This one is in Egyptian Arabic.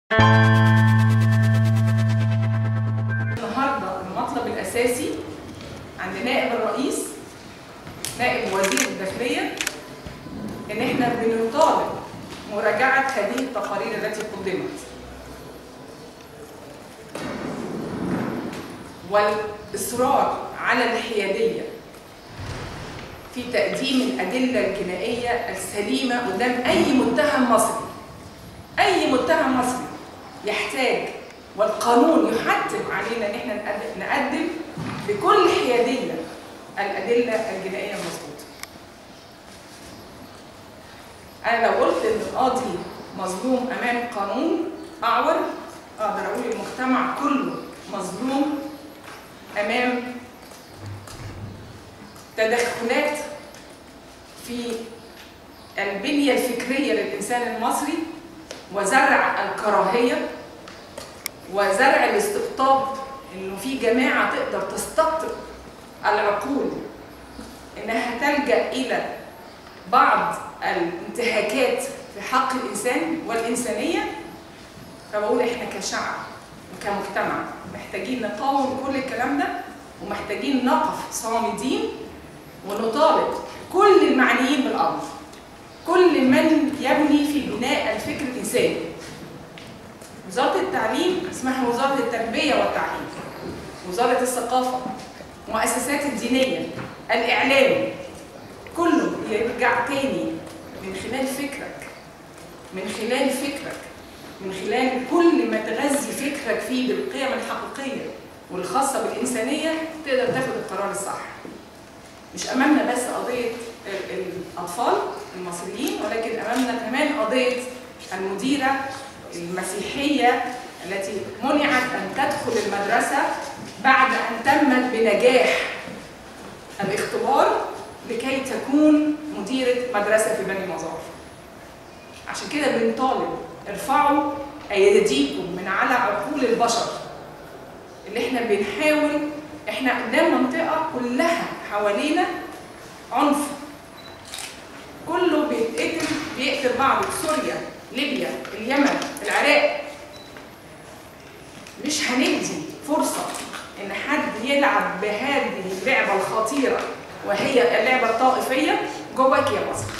النهارده المطلب الاساسي عند نائب الرئيس نائب وزير الداخليه ان احنا بنطالب مراجعه هذه التقارير التي قدمت والاصرار على الحياديه في تقديم الادله الجنائيه السليمه قدام اي متهم مصري اي متهم مصري يحتاج والقانون يحتم علينا ان احنا نقدم, نقدم بكل حياديه الادله الجنائيه المظبوطه. انا لو قلت ان القاضي مظلوم امام القانون اعور اقدر اقول المجتمع كله مظلوم امام تدخلات في البنيه الفكريه للانسان المصري وزرع الكراهيه وزرع الاستقطاب انه في جماعه تقدر تستقطب العقول انها تلجا الى بعض الانتهاكات في حق الانسان والانسانيه فبقول احنا كشعب وكمجتمع محتاجين نقاوم كل الكلام ده ومحتاجين نقف صامدين ونطالب كل المعنيين بالامر كل من يبني في بناء الفكر الانساني وزاره التعليم اسمها وزاره التربيه والتعليم وزاره الثقافه المؤسسات الدينيه الاعلام كله يرجع تاني من خلال فكرك من خلال فكرك من خلال كل ما تغذي فكرك فيه بالقيم الحقيقيه والخاصه بالانسانيه تقدر تاخد القرار الصح مش امامنا بس قضيه الاطفال المصريين ولكن امامنا كمان قضيه المديره المسيحيه التي منعت ان تدخل المدرسه بعد ان تمت بنجاح الاختبار لكي تكون مديره مدرسه في بني مزار. عشان كده بنطالب ارفعوا ايديكم من على عقول البشر اللي احنا بنحاول احنا قدام منطقه كلها حوالينا عنف كله بيتقتل بيقتل بعضه سوريا ليبيا اليمن العراق مش هندي فرصة إن حد يلعب بهذه اللعبة الخطيرة وهي اللعبة الطائفية جواك يا مصر